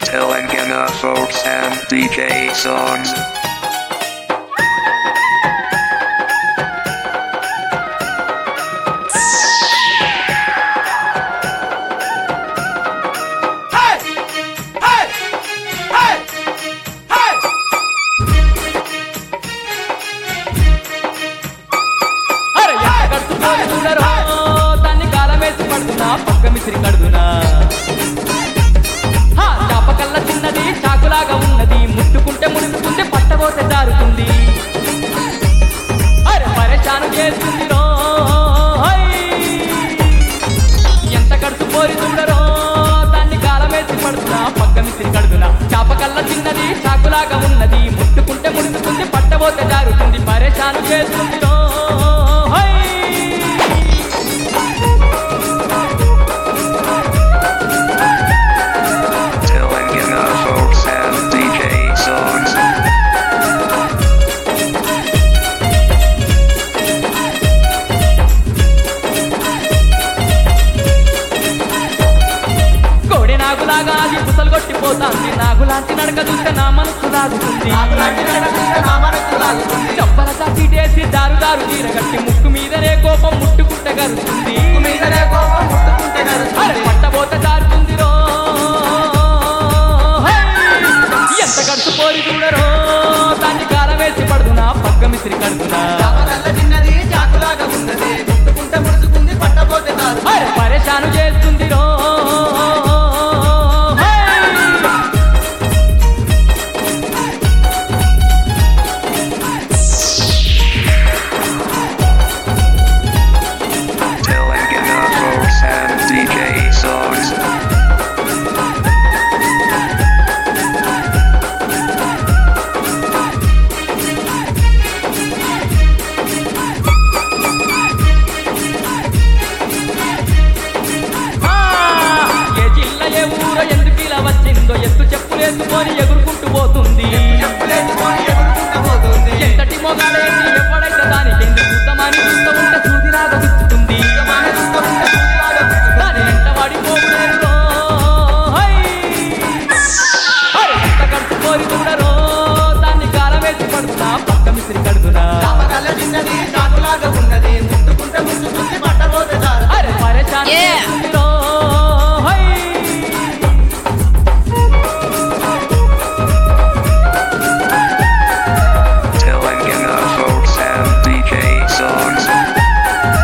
Telangana folks and DJ songs. అరే ఎంత కడుతున్నారు చూడరు దాన్ని గాలం వేసి పడుతున్నా పక్క మిసిరి కడుతున్నా హా, చాపకల్ల చిన్నది చాకులాగా ఉన్నది ముట్టుకుంటే ముడుచుకుంటే పట్టబోతే జారుతుంది అరే పరేషాను చేస్తుంది రో హై. ఎంత కడుతు పోరి చూడరో దాన్ని గాలం వేసి పడుతున్నా పక్క మిసిరి కడుతున్నా చాపకల్ల చిన్నది చాకులాగా ఉన్నది ముట్టుకుంటే ముడుచుకుంటే పట్టబోతే జారుతుంది పరేషాను చేస్తుంది రో హై. Telangana folks and DJ songs. కోడి నాగులాగా అది పుసలు కొట్టిపోతాంది నాగులాంటి నడక చూస్తే నా మనసు లాగుతుంది చెప్పల చీటేసి దారు దారు తీరగట్టి ముక్కు మీదనే కోపం ముట్టుకుంటే గరుస్తుంది అరే పట్టబోత జారుతుంది రో హై! ఎంత గడుచు పోరి చూడరో దాన్ని కాలం వేసి పడుదునా పక్క మిసిరి కడుదునా అరే పరేషాను చేస్తుంది రో హై! Telangana folks and DJ songs. ఆ! ఏ జిల్ల ఏ ఊరో ఎందుకు ఇలా వచ్చిందో ఎత్తు చెప్పులేసుకొని ఎగురుకుంటూ పోతుంది ఎంతటి మొగాడేంటి ఎవడైతే దానికి ఎందుకు చూద్దామని చూస్తూ ఉంటే సూదిరాగ గుచ్చుతుంది దాని వెంట పడిపోలేరురో. హై! అరే ఎంత కడుపు కోరి చూడరో దాన్ని కాలం వేసి పడుతున్నా పక్క మిసిరి కడుతున్నా అరే పరేషాన్ Yeah. చేస్తుందిరో. హై! Telangana folks and DJ songs.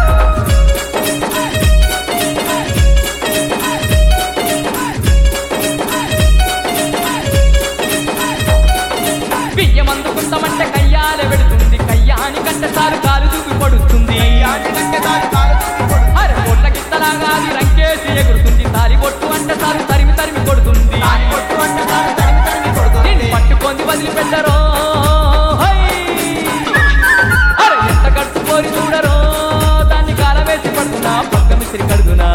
బియ్యం అందుకుంటామంటే కయ్యాలే పెడుతుంది కయ్యాని కంటే సారు కాలు చూపి పడుతుంది అరే పొట్ల గిత్తలాగా అది రంకేసి ఎగురుతుంది తాలి పొట్టు అంటే సారు తరిమి తరిమి కొడుతుంది దీన్ని పట్టుకొని వదిలిపెట్టరో హై! అరే ఎంత కట్టు కోరి చూడరో దాన్ని కాలం వేసి పడుతున్నా పక్క మిసిరి కడుగునా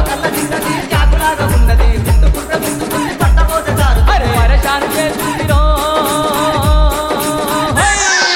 అరే పరేషాన్ చేస్తుంది రో హై!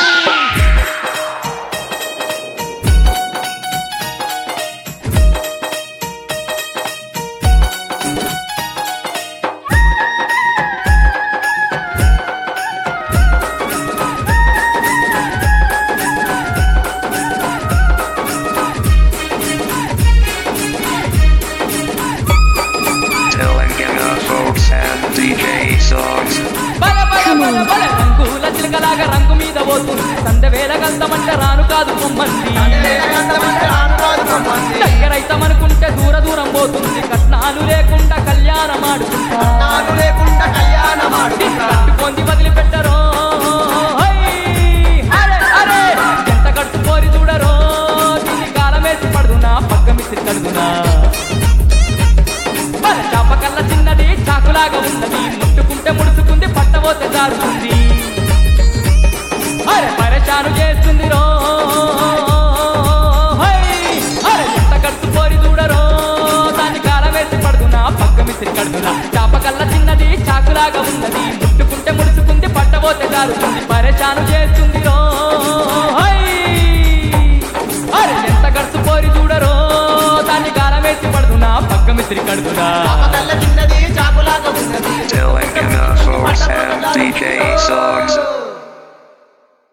Telangana folks and DJ songs. బల బల బల బల రంగుల చిలకలాగా రంగు మీద పోతుంది సందె వేల గంధమంటే రాను కాదు పొమ్మంది దగ్గరైతమనుకుంటే దూర దూరం పోతుంది కట్నాలు లేకుండా కళ్యాణం ఆడుకుంటా కట్టుకొని వదిలిపెట్టరో హై! అరే అరే ఎంత కట్టుకోరి చూడరో దీన్ని కాలం వేసి పడుదునా పక్క మిసిరి కడుగునా బల చాపకల్ల చిన్నది చాకులాగా ఉన్నది ముట్టుకుంటే ముడుచుకుంది పట్టబోతే జారుతుంది అరే పరేషాను చేస్తుంది రో హై! అరే ఎంత కట్టు పోరి చూడరో దాన్ని కాలం వేసి పడుతున్నా పక్క మిసిరి కడుతున్నా చాపకల్ల చిన్నది చాకులాగా ఉన్నది ముట్టుకుంటే ముడుచుకుంది పట్టబోతే జారుతుంది పరేషాను చేస్తుంది రో హై! అరే ఎంత ఖర్చు పోరి చూడరో దాన్ని గాలం వేసి పడుతున్నా పక్క మిసిరి కడుతున్నా చాపకల్ల చిన్నది చాకులాగా ఉన్నది Telangana folks and DJ